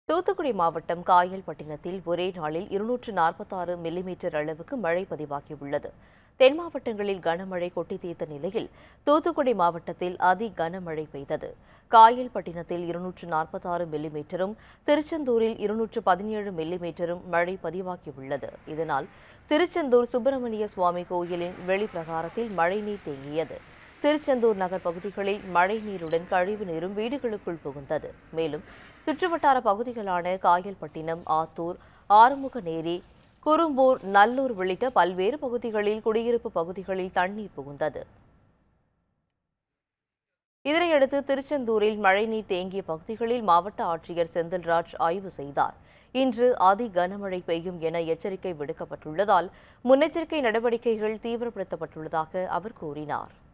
தூத்துக்குடி மாவட்டம் காயல்பட்டினத்தில் ஒரே நாளில் இருநூற்று நாற்பத்தாறு மில்லிமீட்டர் அளவுக்கு மழை பதிவாகியுள்ளது தென் மாவட்டங்களில் கனமழை கொட்டி தீர்த்த நிலையில் தூத்துக்குடி மாவட்டத்தில் அதி கனமழை பெய்தது காயல்பட்டினத்தில் இருநூற்று நாற்பத்தாறு மில்லிமீட்டரும் திருச்செந்தூரில் இருநூற்று பதினேழு மில்லிமீட்டரும் மழை பதிவாகியுள்ளது இதனால் திருச்செந்தூர் சுப்பிரமணிய சுவாமி கோயிலின் வெளிப்பிரகாரத்தில் மழைநீர் தேங்கியது திருச்செந்தூர் நகர் பகுதிகளில் மழை நீருடன் கழிவு நீரும் வீடுகளுக்குள் புகுந்தது மேலும் சுற்றுவட்டார பகுதிகளான காயல்பட்டினம் ஆத்தூர் ஆறுமுகநேரி குறும்பூர் நல்லூர் உள்ளிட்ட பல்வேறு பகுதிகளில் குடியிருப்பு பகுதிகளில் தண்ணீர் புகுந்தது இதனையடுத்து திருச்செந்தூரில் மழைநீர் தேங்கிய பகுதிகளில் மாவட்ட ஆட்சியர் செந்தில்ராஜ் ஆய்வு செய்தார் இன்று அதி கனமழை பெய்யும் என எச்சரிக்கை விடுக்கப்பட்டுள்ளதால் முன்னெச்சரிக்கை நடவடிக்கைகள் தீவிரப்படுத்தப்பட்டுள்ளதாக அவர் கூறினார்